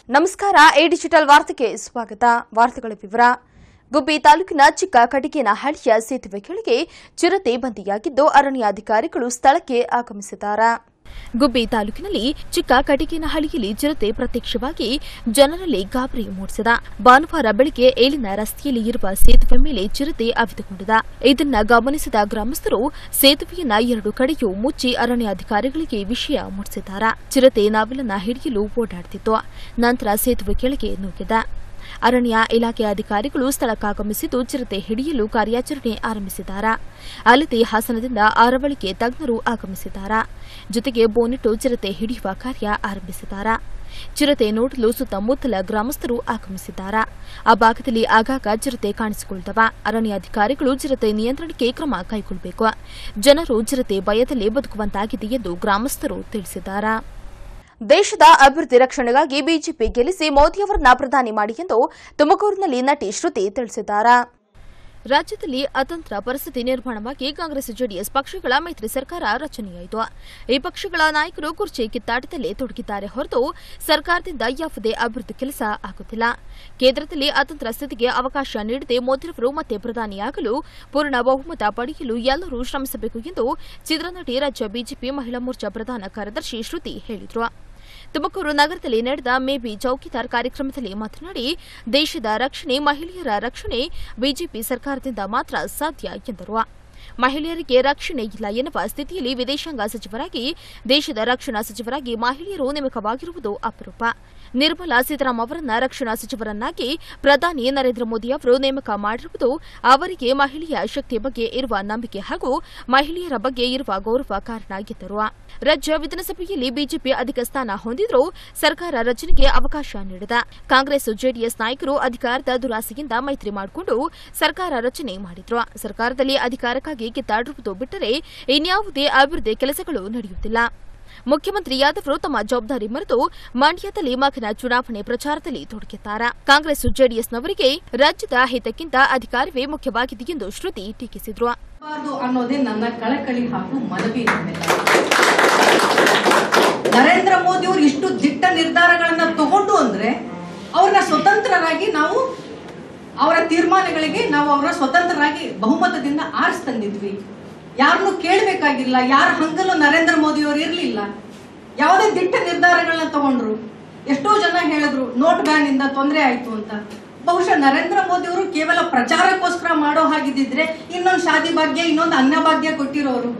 ನಮಸ್ಕಾರ A digital ವಾರ್ತೆಗೆ ಸ್ವಾಗತ ವಾರ್ತೆಗಳ ವಿವರ ಗುಬ್ಬಿ ತಾಲೂಕಿನ ಚಿಕ್ಕ ಕಟಿಕೇನಹಳ್ಳಿಯ ಸೇತುವೆ ಕೆಳಗೆ ಚಿರತೆ ಬಂದಿಯಾಗಿದ್ದು ಅರಣ್ಯಾಧಿಕಾರಿಗಳು ಸ್ಥಳಕ್ಕೆ ಆಗಮಿಸಿದ್ದಾರೆ ಗುಬ್ಬಿ ತಾಲೂಕಿನಲ್ಲಿ ಚಿಕ್ಕ ಕಟಿಕೇನಹಳ್ಳಿಯಲ್ಲಿ ಚಿರತೆ ಪ್ರತ್ಯಕ್ಷವಾಗಿ ಜನರಲ್ಲಿ ಗಾಬರಿ ಮೂಡಿಸಿದ ಭಾನುವಾರ ಬೆಳಗ್ಗೆ ಏಳಿನ ರಸ್ತೆಯಲ್ಲಿ ಇರುವ ಸೇತುವೆ ಮೇಲೆ ಚಿರತೆ ಅವಿತುಕೊಂಡಿದೆ ಇದನ್ನ ಗಮನಿಸಿದ ಗ್ರಾಮಸ್ಥರು ಸೇತುವೆಯನ್ನ ಎರಡು ಕಡೆಯೂ ಮುಚ್ಚಿ ಅರಣ್ಯಾಧಿಕಾರಿಗಳಿಗೆ ವಿಷಯ ಮುಟ್ಟಿಸಿದ್ದಾರೆ ಚಿರತೆ ನಾವೆಲ್ಲನ್ನ ಹಿಡಿಯಲು ಓಡಾಡುತ್ತಿತ್ತು ನಂತರ ಸೇತುವೆ ಕೆಳಗೆ ನುಗ್ಗಿದೆ ಅರಣ್ಯ ಇಲಾಖೆ ಅಧಿಕಾರಿಗಳು ಸ್ಥಳಕ್ಕಾಗಮಿಸಿದ್ದು ಚಿರತೆ ಹಿಡಿಯಲು ಕಾರ್ಯಾಚರಣೆ ಆರಂಭಿಸಿದ್ದಾರೆ ಅಲ್ಲದೆ ಹಾಸನದಿಂದ ಆರವಳಿಗೆ ತಜ್ಞರು ಆಗಮಿಸಿದ್ದಾರೆ ಜೊತೆಗೆ ಬೋನಿಟ್ಟು ಚಿರತೆ ಹಿಡಿಯುವ ಕಾರ್ಯ ಆರಂಭಿಸಿದ್ದಾರೆ ಚಿರತೆ ನೋಡಲು ಸುತ್ತಮುತ್ತಲ ಗ್ರಾಮಸ್ಥರು ಆಗಮಿಸಿದ್ದಾರೆ ಆ ಭಾಗದಲ್ಲಿ ಆಗಾಗ ಚಿರತೆ ಕಾಣಿಸಿಕೊಳ್ಳುತ್ತವೆ ಅರಣ್ಯಾಧಿಕಾರಿಗಳು ಚಿರತೆ ನಿಯಂತ್ರಣಕ್ಕೆ ಕ್ರಮ ಕೈಗೊಳ್ಳಬೇಕು ಜನರು ಚಿರತೆ ಭಯದಲ್ಲೇ ಬದುಕುವಂತಾಗಿದೆ ಎಂದು ಗ್ರಾಮಸ್ಥರು ತಿಳಿಸಿದ್ದಾರೆ ದೇಶದ ಅಭಿವೃದ್ಧಿ ರಕ್ಷಣೆಗಾಗಿ ಬಿಜೆಪಿ ಗೆಲ್ಲಿಸಿ ಮೋದಿಯವರನ್ನ ಪ್ರಧಾನಿ ಮಾಡಿ ಎಂದು ತುಮಕೂರಿನಲ್ಲಿ ನಟಿ ಶ್ರುತಿ ತಿಳಿಸಿದ್ದಾರೆ ರಾಜ್ಯದಲ್ಲಿ ಅತಂತ್ರ ಪರಿಸ್ಥಿತಿ ನಿರ್ಮಾಣವಾಗಿ ಕಾಂಗ್ರೆಸ್ ಜೆಡಿಎಸ್ ಪಕ್ಷಗಳ ಮೈತ್ರಿ ಸರ್ಕಾರ ರಚನೆಯಾಯಿತು ಈ ಪಕ್ಷಗಳ ನಾಯಕರು ಕುರ್ಚಿ ಕಿತ್ತಾಟದಲ್ಲೇ ತೊಡಗಿದ್ದಾರೆ ಹೊರತು ಸರ್ಕಾರದಿಂದ ಯಾವುದೇ ಅಭಿವೃದ್ಧಿ ಕೆಲಸ ಆಗುತ್ತಿಲ್ಲ ಕೇಂದ್ರದಲ್ಲಿ ಅತಂತ್ರ ಸ್ಥಿತಿಗೆ ಅವಕಾಶ ನೀಡದೆ ಮೋದಿರವರು ಮತ್ತೆ ಪ್ರಧಾನಿಯಾಗಲು ಪೂರ್ಣ ಬಹುಮತ ಪಡೆಯಲು ಎಲ್ಲರೂ ಶ್ರಮಿಸಬೇಕು ಎಂದು ಚಿತ್ರನಟಿ ರಾಜ್ಯ ಬಿಜೆಪಿ ಮಹಿಳಾ ಮೋರ್ಚಾ ಪ್ರಧಾನ ಕಾರ್ಯದರ್ಶಿ ಶ್ರುತಿ ಹೇಳಿದರು ತುಮಕೂರು ನಗರದಲ್ಲಿ ನಡೆದ ಮೇಬಿ ಚೌಕಿದಾರ್ ಕಾರ್ಯಕ್ರಮದಲ್ಲಿ ಮಾತನಾಡಿ ದೇಶದ ರಕ್ಷಣೆ ಮಹಿಳೆಯರ ರಕ್ಷಣೆ ಬಿಜೆಪಿ ಸರ್ಕಾರದಿಂದ ಮಾತ್ರ ಸಾಧ್ಯ ಎಂದರು ಮಹಿಳೆಯರಿಗೆ ರಕ್ಷಣೆ ಇಲ್ಲ ಎನ್ನುವ ಸ್ಥಿತಿಯಲ್ಲಿ ವಿದೇಶಾಂಗ ಸಚಿವರಾಗಿ ದೇಶದ ರಕ್ಷಣಾ ಸಚಿವರಾಗಿ ಮಹಿಳೆಯರು ನೇಮಕವಾಗಿರುವುದು ಅಪರೂಪ ನಿರ್ಮಲಾ ಸೀತಾರಾಮ್ ಅವರನ್ನ ರಕ್ಷಣಾ ಸಚಿವರನ್ನಾಗಿ ಪ್ರಧಾನಿ ನರೇಂದ್ರ ಮೋದಿ ಅವರು ನೇಮಕ ಮಾಡಿರುವುದು ಅವರಿಗೆ ಮಹಿಳೆಯ ಶಕ್ತಿಯ ಬಗ್ಗೆ ಇರುವ ನಂಬಿಕೆ ಹಾಗೂ ಮಹಿಳೆಯರ ಬಗ್ಗೆ ಇರುವ ಗೌರವ ಕಾರಣ ಎಂದರು ರಾಜ್ಯ ವಿಧಾನಸಭೆಯಲ್ಲಿ ಬಿಜೆಪಿ ಅಧಿಕ ಸ್ಥಾನ ಹೊಂದಿದ್ರೂ ಸರ್ಕಾರ ರಚನೆಗೆ ಅವಕಾಶ ನೀಡಿದೆ ಕಾಂಗ್ರೆಸ್ ಜೆಡಿಎಸ್ ನಾಯಕರು ಅಧಿಕಾರದ ದುರಾಸೆಯಿಂದ ಮೈತ್ರಿ ಮಾಡಿಕೊಂಡು ಸರ್ಕಾರ ರಚನೆ ಮಾಡಿದ್ರು ಸರ್ಕಾರದಲ್ಲಿ ಅಧಿಕಾರಕ್ಕಾಗಿ ಕಿತ್ತಾಡಿರುವುದು ಬಿಟ್ಟರೆ ಇನ್ಯಾವುದೇ ಅಭಿವೃದ್ಧಿ ಕೆಲಸಗಳು ನಡೆಯುತ್ತಿಲ್ಲ ಮುಖ್ಯಮಂತ್ರಿಯಾದವರು ತಮ್ಮ ಜವಾಬ್ದಾರಿ ಮರೆತು ಮಂಡ್ಯದಲ್ಲಿ ಮಗನ ಚುನಾವಣೆ ಪ್ರಚಾರದಲ್ಲಿ ತೊಡಗಿದ್ದಾರೆ ಕಾಂಗ್ರೆಸ್ ಜೆಡಿಎಸ್ನವರಿಗೆ ರಾಜ್ಯದ ಹಿತಕ್ಕಿಂತ ಅಧಿಕಾರವೇ ಮುಖ್ಯವಾಗಿದೆ ಎಂದು ಶ್ರುತಿ ಟೀಕಿಸಿದ್ರು ಬಾರದು ಅನ್ನೋದೇ ನನ್ನ ಕಳಕಳಿ ಹಾಗೂ ಮನವಿ ನಮ್ಮೆಲ್ಲ. ನರೇಂದ್ರ ಮೋದಿ ಅವರು ಇಷ್ಟು ದಿಟ್ಟ ನಿರ್ಧಾರಗಳನ್ನ ತಗೊಂಡು ಅಂದ್ರೆ ಅವ್ರನ್ನ ಸ್ವತಂತ್ರರಾಗಿ ನಾವು ಅವರ ತೀರ್ಮಾನಗಳಿಗೆ ನಾವು ಅವರ ಸ್ವತಂತ್ರರಾಗಿ ಬಹುಮತದಿಂದ ಆರಿಸ್ ತಂದಿದ್ವಿ ಯಾರನ್ನು ಕೇಳಬೇಕಾಗಿಲ್ಲ ಯಾರ ಹಂಗಲ್ಲೂ ನರೇಂದ್ರ ಮೋದಿ ಅವರು ಇರಲಿಲ್ಲ ಯಾವುದೇ ದಿಟ್ಟ ನಿರ್ಧಾರಗಳನ್ನ ತಗೊಂಡ್ರು ಎಷ್ಟೋ ಜನ ಹೇಳಿದ್ರು ನೋಟ್ ಬ್ಯಾನ್ ಇಂದ ತೊಂದರೆ ಆಯ್ತು ಅಂತ ಬಹುಶಃ ನರೇಂದ್ರ ಮೋದಿ ಅವರು ಕೇವಲ ಪ್ರಚಾರಕ್ಕೋಸ್ಕರ ಮಾಡೋ ಹಾಗಿದ್ದಿದ್ರೆ ಇನ್ನೊಂದು ಶಾದಿ ಭಾಗ್ಯ ಇನ್ನೊಂದು ಅನ್ನಭಾಗ್ಯ ಕೊಟ್ಟಿರೋರು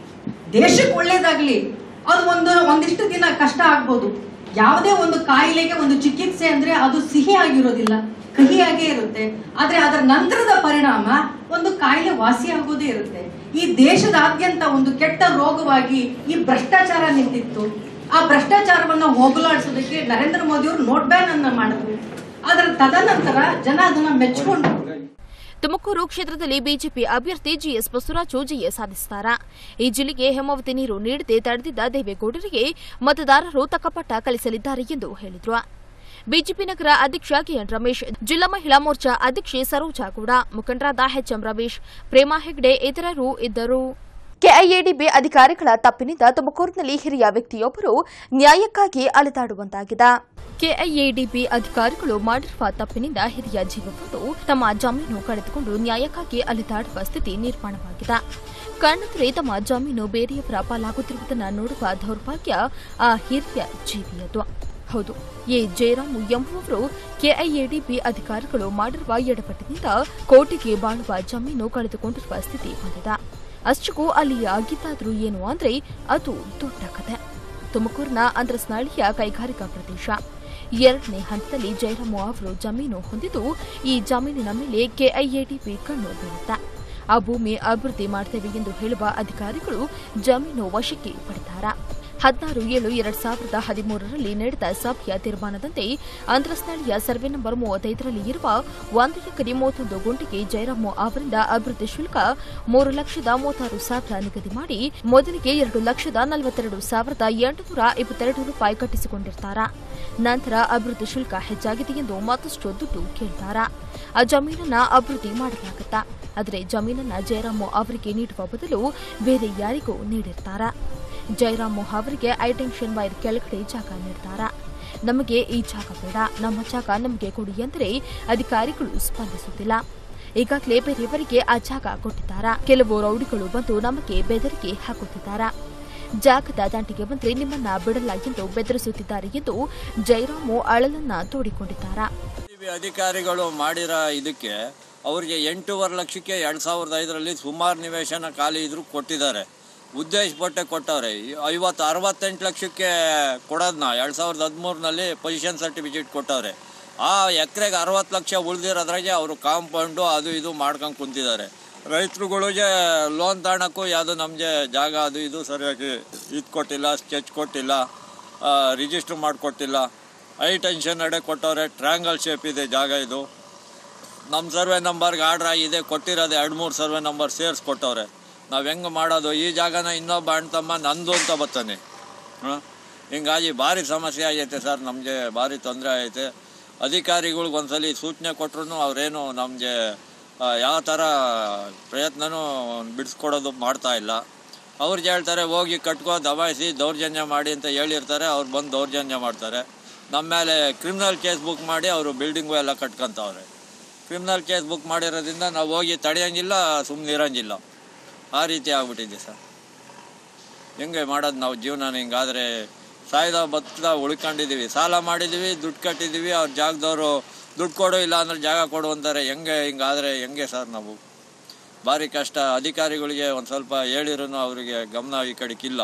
ದೇಶಕ್ಕೆ ಒಳ್ಳೇದಾಗ್ಲಿ ಅದು ಒಂದು ಒಂದಿಷ್ಟು ದಿನ ಕಷ್ಟ ಆಗ್ಬೋದು ಯಾವುದೇ ಒಂದು ಕಾಯಿಲೆಗೆ ಒಂದು ಚಿಕಿತ್ಸೆ ಅಂದ್ರೆ ಅದು ಸಿಹಿ ಆಗಿರೋದಿಲ್ಲ ಕಹಿಯಾಗೇ ಇರುತ್ತೆ ಆದ್ರೆ ಅದರ ನಂತರದ ಪರಿಣಾಮ ಒಂದು ಕಾಯಿಲೆ ವಾಸಿ ಆಗೋದೇ ಇರುತ್ತೆ ಈ ದೇಶದಾದ್ಯಂತ ಒಂದು ಕೆಟ್ಟ ರೋಗವಾಗಿ ಈ ಭ್ರಷ್ಟಾಚಾರ ನಿಂತಿತ್ತು ಆ ಭ್ರಷ್ಟಾಚಾರವನ್ನ ಹೋಗಲಾಡಿಸೋದಕ್ಕೆ ನರೇಂದ್ರ ಮೋದಿ ಅವರು ನೋಟ್ ಬ್ಯಾನ್ ಅನ್ನ ಮಾಡಿದ್ರು ಅದರ ತದನಂತರ ಜನ ಅದನ್ನ ಮೆಚ್ಚಿಕೊಂಡ್ರು ತುಮಕೂರು ಕ್ಷೇತ್ರದಲ್ಲಿ ಬಿಜೆಪಿ ಅಭ್ಯರ್ಥಿ ಜಿಎಸ್ ಬಸವರಾಜು ಜಯ ಸಾಧಿಸಿದ್ದಾರೆ ಈ ಜಿಲ್ಲೆಗೆ ಹೇಮಾವತಿ ನೀರು ನೀಡದೆ ತಡೆದಿದ್ದ ದೇವೇಗೌಡರಿಗೆ ಮತದಾರರು ತಕ್ಕಪಟ್ಟ ಕಲಿಸಲಿದ್ದಾರೆ ಎಂದು ಹೇಳಿದರು ಬಿಜೆಪಿ ನಗರ ಅಧ್ಯಕ್ಷ ಕೆಎನ್ ರಮೇಶ್ ಜಿಲ್ಲಾ ಮಹಿಳಾ ಮೋರ್ಚಾ ಅಧ್ಯಕ್ಷೆ ಸರೋಜಾ ಗೌಡ ಮುಖಂಡರಾದ ಎಚ್ಎಂ ರಮೇಶ್ ಪ್ರೇಮಾ ಹೆಗ್ಡೆ ಇತರರು ಇದ್ದರು ಕೆಐಎಡಿಬಿ ಅಧಿಕಾರಿಗಳ ತಪ್ಪಿನಿಂದ ತುಮಕೂರಿನಲ್ಲಿ ಹಿರಿಯ ವ್ಯಕ್ತಿಯೊಬ್ಬರು ನ್ಯಾಯಕ್ಕಾಗಿ ಅಲೆದಾಡುವಂತಾಗಿದೆ ಕೆಐಎಡಿಬಿ ಅಧಿಕಾರಿಗಳು ಮಾಡಿರುವ ತಪ್ಪಿನಿಂದ ಹಿರಿಯ ಜೀವವೊಂದು ತಮ್ಮ ಜಮೀನು ಕಳೆದುಕೊಂಡು ನ್ಯಾಯಕ್ಕಾಗಿ ಅಲೆದಾಡುವ ಸ್ಥಿತಿ ನಿರ್ಮಾಣವಾಗಿದೆ ಕಣ್ಣೆದುರೇ ತಮ್ಮ ಜಮೀನು ಬೇರೆಯವರ ಪಾಲಾಗುತ್ತಿರುವುದನ್ನು ನೋಡುವ ದೌರ್ಭಾಗ್ಯ ಆ ಹಿರಿಯ ಜೀವಿಯದು ಹೌದು ಎ ಜಯರಾಮು ಎಂಬುವವರು ಕೆಐಎಡಿಬಿ ಅಧಿಕಾರಿಗಳು ಮಾಡಿರುವ ಎಡಪಟ್ಟಿನಿಂದ ಕೋಟಿಗೆ ಬಾಳುವ ಜಮೀನು ಕಳೆದುಕೊಂಡಿರುವ ಸ್ಥಿತಿ ಹೊಂದಿದೆ ಅಷ್ಟಕ್ಕೂ ಅಲ್ಲಿ ಆಗಿದ್ದಾದ್ರೂ ಏನು ಅಂದ್ರೆ ಅದು ದೊಡ್ಡ ಕಥೆ ತುಮಕೂರಿನ ಅಂದ್ರಸ್ನಾಳಿಯ ಕೈಗಾರಿಕಾ ಪ್ರದೇಶ ಎರಡನೇ ಹಂತದಲ್ಲಿ ಜಯರಾಮು ಅವರು ಜಮೀನು ಹೊಂದಿದ್ದು ಈ ಜಮೀನಿನ ಮೇಲೆ ಕೆಐಎಡಿಪಿ ಕಣ್ಣು ಬೀಳುತ್ತೆ ಆ ಭೂಮಿ ಅಭಿವೃದ್ಧಿ ಮಾಡ್ತೇವೆ ಎಂದು ಹೇಳುವ ಅಧಿಕಾರಿಗಳು ಜಮೀನು ವಶಕ್ಕೆ ಪಡೆದಾರ ಹದಿನಾರು ಏಳು ಎರಡ್ ಸಾವಿರದ ಹದಿಮೂರರಲ್ಲಿ ನಡೆದ ಸಭೆಯ ತೀರ್ಮಾನದಂತೆ ಅಂದ್ರಸ್ನಳ್ಳಿಯ ಸರ್ವೆ ನಂಬರ್ ಮೂವತ್ತೈದರಲ್ಲಿ ಇರುವ ಒಂದು ಎಕರೆ ಮೂವತ್ತೊಂದು ಗುಂಟಿಗೆ ಜಯರಾಮು ಅವರಿಂದ ಅಭಿವೃದ್ಧಿ ಶುಲ್ಕ ಮೂರು ಲಕ್ಷದ ಮೂವತ್ತಾರು ಸಾವಿರ ನಿಗದಿ ಮಾಡಿ ಮೊದಲಿಗೆ ಎರಡು ಲಕ್ಷದ ನಲವತ್ತೆರಡು ಸಾವಿರದ ಎಂಟುನೂರ ಇಪ್ಪತ್ತೆರಡು ರೂಪಾಯಿ ಕಟ್ಟಿಸಿಕೊಂಡಿರ್ತಾರ ನಂತರ ಅಭಿವೃದ್ಧಿ ಶುಲ್ಕ ಹೆಚ್ಚಾಗಿದೆ ಎಂದು ಮತ್ತಷ್ಟು ದುಡ್ಡು ಕೇಳ್ತಾರ ಆ ಜಮೀನನ್ನ ಅಭಿವೃದ್ಧಿ ಮಾಡಲಾಗುತ್ತಾ ಆದರೆ ಜಮೀನನ್ನ ಜಯರಾಮು ಅವರಿಗೆ ನೀಡುವ ಬದಲು ಬೇರೆ ಯಾರಿಗೂ ನೀಡಿರ್ತಾರ ಜಯರಾಮು ಅವರಿಗೆ ಐಟೆನ್ಷನ್ ವೈರ್ ಕೆಳಗಡೆ ಜಾಗ ನೀಡ್ತಾರ ನಮಗೆ ಈ ಜಾಗ ಬೇಡ ನಮ್ಮ ಜಾಗ ನಮಗೆ ಕೊಡಿ ಎಂದರೆ ಅಧಿಕಾರಿಗಳು ಸ್ಪಂದಿಸುತ್ತಿಲ್ಲ ಈಗಾಗಲೇ ಬೇರೆಯವರಿಗೆ ಆ ಜಾಗ ಕೊಟ್ಟಿದ್ದಾರಾ ಕೆಲವು ರೌಡಿಗಳು ಬಂದು ನಮಗೆ ಬೆದರಿಕೆ ಹಾಕುತ್ತಿದ್ದಾರಾ ಜಾಗದ ದಂಟಿಗೆ ಬಂದ್ರೆ ನಿಮ್ಮನ್ನ ಬಿಡಲ್ಲ ಎಂದು ಬೆದರಿಸುತ್ತಿದ್ದಾರೆ ಎಂದು ಜಯರಾಮು ಅಳಲನ್ನ ತೋಡಿಕೊಂಡಿದ್ದಾರಾ ವಿ ಅಧಿಕಾರಿಗಳು ಮಾಡಿರೋ ಇದಕ್ಕೆ ಅವ್ರಿಗೆ ಎಂಟೂವರೆ ಲಕ್ಷಕ್ಕೆ ಎರಡು ಸಾವಿರದ ಐದರಲ್ಲಿ ಸುಮಾರು ನಿವೇಶನ ಖಾಲಿ ಇದ್ರು ಕೊಟ್ಟಿದ್ದಾರೆ ಉದ್ದೇಶಪಟ್ಟೆ ಕೊಟ್ಟವ್ರೆ ಈ ಐವತ್ತು ಅರವತ್ತೆಂಟು ಲಕ್ಷಕ್ಕೆ ಕೊಡೋದನ್ನ ಎರಡು ಸಾವಿರದ ಹದಿಮೂರನಲ್ಲಿ ಪೊಸಿಷನ್ ಸರ್ಟಿಫಿಕೇಟ್ ಕೊಟ್ಟವ್ರೆ ಆ ಎಕರೆಗೆ ಅರವತ್ತು ಲಕ್ಷ ಉಳಿದಿರೋದ್ರಾಗೆ ಅವರು ಕಾಂಪೌಂಡು ಅದು ಇದು ಮಾಡ್ಕೊಂಡು ಕುಂತಿದ್ದಾರೆ ರೈತರುಗಳಿಗೆ ಲೋನ್ ತಗೊಳಕ್ಕೂ ಯಾವುದು ನಮಗೆ ಜಾಗ ಅದು ಇದು ಸರಿಯಾಗಿ ಇದು ಕೊಟ್ಟಿಲ್ಲ ಸ್ಕೆಚ್ ಕೊಟ್ಟಿಲ್ಲ ರಿಜಿಸ್ಟ್ರ್ ಮಾಡಿಕೊಟ್ಟಿಲ್ಲ ಐ ಟೆನ್ಷನ್ ಅಡೆ ಕೊಟ್ಟವ್ರೆ ಟ್ರ್ಯಾಂಗಲ್ ಶೇಪ್ ಇದೆ ಜಾಗ ಇದು ನಮ್ಮ ಸರ್ವೆ ನಂಬರ್ಗೆ ಆರ್ಡ್ರ್ ಆಗಿದೆ ಕೊಟ್ಟಿರೋದು ಎರಡು ಮೂರು ಸರ್ವೆ ನಂಬರ್ ಸೇರಿಸಿ ಕೊಟ್ಟವ್ರೆ ನಾವು ಹೆಂಗೆ ಮಾಡೋದು ಈ ಜಾಗನ ಇನ್ನೊಬ್ಬ ಅಣ್ತಮ್ಮ ನಂದು ಅಂತ ಬರ್ತಾನೆ ಹಾಂ ಹಿಂಗಾಗಿ ಭಾರಿ ಸಮಸ್ಯೆ ಆಗೈತೆ ಸರ್ ನಮಗೆ ಭಾರಿ ತೊಂದರೆ ಆಗೈತೆ ಅಧಿಕಾರಿಗಳ್ಗೆ ಒಂದ್ಸಲಿ ಸೂಚನೆ ಕೊಟ್ರು ಅವರೇನು ನಮಗೆ ಯಾವ ಥರ ಪ್ರಯತ್ನನೂ ಬಿಡಿಸ್ಕೊಡೋದು ಮಾಡ್ತಾ ಇಲ್ಲ ಅವ್ರಿಗೆ ಹೇಳ್ತಾರೆ ಹೋಗಿ ಕಟ್ಕೋ ದಬಾಯಿಸಿ ದೌರ್ಜನ್ಯ ಮಾಡಿ ಅಂತ ಹೇಳಿರ್ತಾರೆ ಅವ್ರು ಬಂದು ದೌರ್ಜನ್ಯ ಮಾಡ್ತಾರೆ ನಮ್ಮ ಮೇಲೆ ಕ್ರಿಮಿನಲ್ ಕೇಸ್ ಬುಕ್ ಮಾಡಿ ಅವರು ಬಿಲ್ಡಿಂಗು ಎಲ್ಲ ಕಟ್ಕೊತಾವ್ರೆ ಕ್ರಿಮಿನಲ್ ಕೇಸ್ ಬುಕ್ ಮಾಡಿರೋದ್ರಿಂದ ನಾವು ಹೋಗಿ ತಡೆಯೋಂಗಿಲ್ಲ ಸುಮ್ಮನೆ ಇರೋಂಗಿಲ್ಲ ಆ ರೀತಿ ಆಗ್ಬಿಟ್ಟಿದೆ ಸರ್ ಹೆಂಗೆ ಮಾಡೋದು ನಾವು ಜೀವನ ಹಿಂಗಾದರೆ ಸಾಯ್ದ ಬತ್ತದ ಉಳ್ಕೊಂಡಿದ್ದೀವಿ ಸಾಲ ಮಾಡಿದ್ದೀವಿ ದುಡ್ಡು ಕಟ್ಟಿದ್ದೀವಿ ಅವ್ರ ಜಾಗದವರು ದುಡ್ಡು ಕೊಡು ಇಲ್ಲ ಅಂದ್ರೆ ಜಾಗ ಕೊಡು ಅಂತಾರೆ ಹೆಂಗೆ ಹಿಂಗಾದರೆ ಹೆಂಗೆ ಸರ್ ನಾವು ಭಾರಿ ಕಷ್ಟ ಅಧಿಕಾರಿಗಳಿಗೆ ಒಂದು ಸ್ವಲ್ಪ ಹೇಳಿರೂ ಅವರಿಗೆ ಗಮನ ಈ ಕಡೆಗಿಲ್ಲ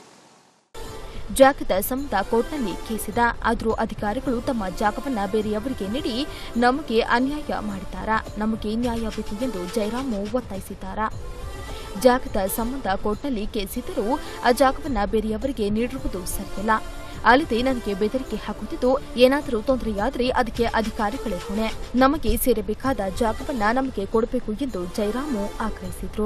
ಜಾಗದ ಸಂಬಂಧ ಕೋರ್ಟ್ನಲ್ಲಿ ಕೇಸಿದ ಆದರೂ ಅಧಿಕಾರಿಗಳು ತಮ್ಮ ಜಾಗವನ್ನ ಬೇರೆಯವರಿಗೆ ನೀಡಿ ನಮಗೆ ಅನ್ಯಾಯ ಮಾಡಿದ್ದಾರಾ ನಮಗೆ ನ್ಯಾಯ ಬೇಕು ಎಂದು ಜಯರಾಮು ಒತ್ತಾಯಿಸಿದ್ದಾರಾ ಜಾಗದ ಸಂಬಂಧ ಕೋರ್ಟ್ನಲ್ಲಿ ಕೇಸಿದ್ದರೂ ಆ ಜಾಗವನ್ನ ಬೇರೆಯವರಿಗೆ ನೀಡಿರುವುದು ಸರಿಯಲ್ಲ ಅಲ್ಲದೆ ನನಗೆ ಬೆದರಿಕೆ ಹಾಕುತ್ತಿದ್ದು ಏನಾದರೂ ತೊಂದರೆಯಾದರೆ ಅದಕ್ಕೆ ಅಧಿಕಾರಿಗಳೇ ಹೊಣೆ ನಮಗೆ ಸೇರಬೇಕಾದ ಜಾಗವನ್ನ ನಮಗೆ ಕೊಡಬೇಕು ಎಂದು ಜಯರಾಮು ಆಗ್ರಹಿಸಿದ್ರು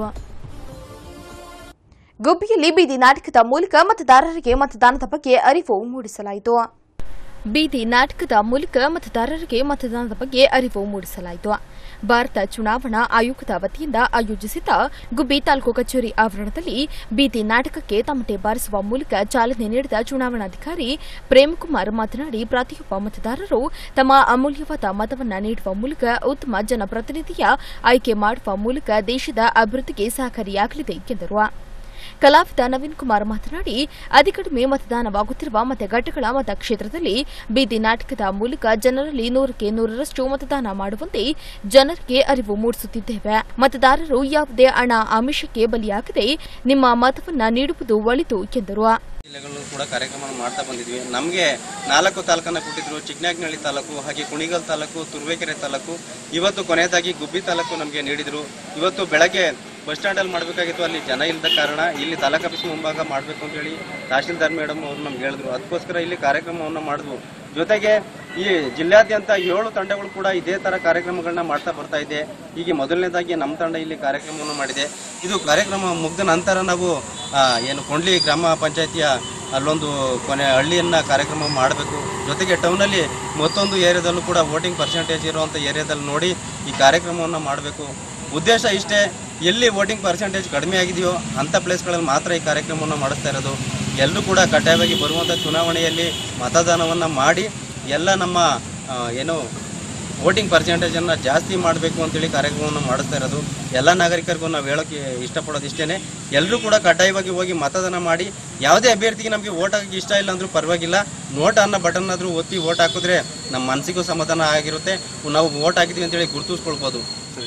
ಗುಬ್ಬಿಯಲ್ಲಿ ಬೀದಿ ನಾಟಕದ ಮೂಲಕ ಮತದಾರರಿಗೆ ಮತದಾನದ ಬಗ್ಗೆ ಅರಿವು ಮೂಡಿಸಲಾಯಿತು ಬೀದಿ ನಾಟಕದ ಮೂಲಕ ಮತದಾರರಿಗೆ ಮತದಾನದ ಬಗ್ಗೆ ಅರಿವು ಮೂಡಿಸಲಾಯಿತು ಭಾರತ ಚುನಾವಣಾ ಆಯೋಗದ ವತಿಯಿಂದ ಆಯೋಜಿಸಿದ್ದ ಗುಬ್ಬಿ ತಾಲೂಕು ಕಚೇರಿ ಆವರಣದಲ್ಲಿ ಬೀದಿ ನಾಟಕಕ್ಕೆ ತಮಟೆ ಬಾರಿಸುವ ಮೂಲಕ ಚಾಲನೆ ನೀಡಿದ ಚುನಾವಣಾಧಿಕಾರಿ ಪ್ರೇಮಕುಮಾರ್ ಮಾತನಾಡಿ ಪ್ರತಿಯೊಬ್ಬ ಮತದಾರರು ತಮ್ಮ ಅಮೂಲ್ಯವಾದ ಮತವನ್ನ ನೀಡುವ ಮೂಲಕ ಉತ್ತಮ ಜನಪ್ರತಿನಿಧಿಯ ಆಯ್ಕೆ ಮಾಡುವ ಮೂಲಕ ದೇಶದ ಅಭಿವೃದ್ಧಿಗೆ ಸಹಕಾರಿಯಾಗಲಿದೆ ಎಂದರು ಕಲಾವಿದ ನವೀನ್ ಕುಮಾರ್ ಮಾತನಾಡಿ ಅತಿ ಕಡಿಮೆ ಮತದಾನವಾಗುತ್ತಿರುವ ಮತಗಟ್ಟೆಗಳ ಮತಕ್ಷೇತ್ರದಲ್ಲಿ ಬೀದಿ ನಾಟಕದ ಮೂಲಕ ಜನರಲ್ಲಿ ನೂರಕ್ಕೆ ನೂರರಷ್ಟು ಮತದಾನ ಮಾಡುವಂತೆ ಜನರಿಗೆ ಅರಿವು ಮೂಡಿಸುತ್ತಿದ್ದೇವೆ ಮತದಾರರು ಯಾವುದೇ ಹಣ ಆಮಿಷಕ್ಕೆ ಬಲಿಯಾಗದೆ ನಿಮ್ಮ ಮತವನ್ನ ನೀಡುವುದು ಒಳಿತು ಎಂದರು ಜಿಲ್ಲೆಗಳು ಕೂಡ ಕಾರ್ಯಕ್ರಮ ಮಾಡ್ತಾ ಬಂದಿದ್ವಿ ನಮಗೆ ನಾಲ್ಕು ತಾಲೂಕನ್ನ ಕೊಟ್ಟಿದ್ರು ಚಿಕ್ಕನಾಗ್ನಹಳ್ಳಿ ತಾಲೂಕು ಹಾಗೆ ಕುಣಿಗಲ್ ತಾಲೂಕು ತುರುವೇಕೆರೆ ತಾಲೂಕು ಇವತ್ತು ಕೊನೆಯದಾಗಿ ಗುಬ್ಬಿ ತಾಲೂಕು ನಮಗೆ ನೀಡಿದ್ರು ಇವತ್ತು ಬೆಳಗ್ಗೆ ಬಸ್ ಸ್ಟ್ಯಾಂಡಲ್ಲಿ ಮಾಡಬೇಕಾಗಿತ್ತು ಅಲ್ಲಿ ಜನ ಇಲ್ಲದ ಕಾರಣ ಇಲ್ಲಿ ತಾಲೂಕು ಆಫೀಸ್ ಮುಂಭಾಗ ಮಾಡಬೇಕು ಅಂತ ಹೇಳಿ ತಹಶೀಲ್ದಾರ್ ಮೇಡಮ್ ಅವರು ನಮ್ಗೆ ಹೇಳಿದ್ರು ಅದಕ್ಕೋಸ್ಕರ ಇಲ್ಲಿ ಕಾರ್ಯಕ್ರಮವನ್ನು ಮಾಡಿದ್ವು ಜೊತೆಗೆ ಈ ಜಿಲ್ಲಾದ್ಯಂತ ಏಳು ತಂಡಗಳು ಕೂಡ ಇದೇ ತರ ಕಾರ್ಯಕ್ರಮಗಳನ್ನ ಮಾಡ್ತಾ ಬರ್ತಾ ಇದೆ ಹೀಗೆ ಮೊದಲನೇದಾಗಿ ನಮ್ಮ ತಂಡ ಇಲ್ಲಿ ಕಾರ್ಯಕ್ರಮವನ್ನು ಮಾಡಿದೆ ಇದು ಕಾರ್ಯಕ್ರಮ ಮುಗಿದ ನಂತರ ನಾವು ಆ, ಏನು ಕೊಂಡ್ಲಿ ಗ್ರಾಮ ಪಂಚಾಯತಿಯ ಅಲ್ಲೊಂದು ಕೊನೆ ಹಳ್ಳಿಯನ್ನ ಕಾರ್ಯಕ್ರಮ ಮಾಡಬೇಕು ಜೊತೆಗೆ ಟೌನಲ್ಲಿ ಮತ್ತೊಂದು ಏರಿಯಾದಲ್ಲೂ ಕೂಡ ವೋಟಿಂಗ್ ಪರ್ಸೆಂಟೇಜ್ ಇರುವಂಥ ಏರಿಯಾದಲ್ಲಿ ನೋಡಿ ಈ ಕಾರ್ಯಕ್ರಮವನ್ನು ಮಾಡಬೇಕು ಉದ್ದೇಶ ಇಷ್ಟೇ ಎಲ್ಲಿ ವೋಟಿಂಗ್ ಪರ್ಸೆಂಟೇಜ್ ಕಡಿಮೆ ಆಗಿದೆಯೋ ಅಂಥ ಪ್ಲೇಸ್ಗಳಲ್ಲಿ ಮಾತ್ರ ಈ ಕಾರ್ಯಕ್ರಮವನ್ನು ಮಾಡಿಸ್ತಾ ಇರೋದು ಎಲ್ಲರೂ ಕೂಡ ಕಡ್ಡಾಯವಾಗಿ ಬರುವಂಥ ಚುನಾವಣೆಯಲ್ಲಿ ಮತದಾನವನ್ನು ಮಾಡಿ ಎಲ್ಲ ನಮ್ಮ ಆ, ಏನು ವೋಟಿಂಗ್ ಪರ್ಸೆಂಟೇಜನ್ನು ಜಾಸ್ತಿ ಮಾಡಬೇಕು ಅಂತೇಳಿ ಕಾರ್ಯಕ್ರಮವನ್ನು ಮಾಡಿಸ್ತಾ ಇರೋದು ಎಲ್ಲ ನಾಗರಿಕರಿಗೂ ನಾವು ಹೇಳೋಕ್ಕೆ ಇಷ್ಟಪಡೋದು ಇಷ್ಟೇ ಎಲ್ಲರೂ ಕೂಡ ಕಡ್ಡಾಯವಾಗಿ ಹೋಗಿ ಮತದಾನ ಮಾಡಿ ಯಾವುದೇ ಅಭ್ಯರ್ಥಿಗೆ ನಮಗೆ ವೋಟ್ ಹಾಕಿ ಇಷ್ಟ ಇಲ್ಲ ಅಂದರೂ ಪರವಾಗಿಲ್ಲ ನೋಟ್ ಅನ್ನೋ ಬಟನ್ ಆದರೂ ಒತ್ತಿ ವೋಟ್ ಹಾಕಿದ್ರೆ ನಮ್ಮ ಮನಸ್ಸಿಗೂ ಸಮಾಧಾನ ಆಗಿರುತ್ತೆ ನಾವು ವೋಟ್ ಹಾಕಿದ್ವಿ ಅಂತೇಳಿ ಗುರುತಿಸ್ಕೊಳ್ಬೋದು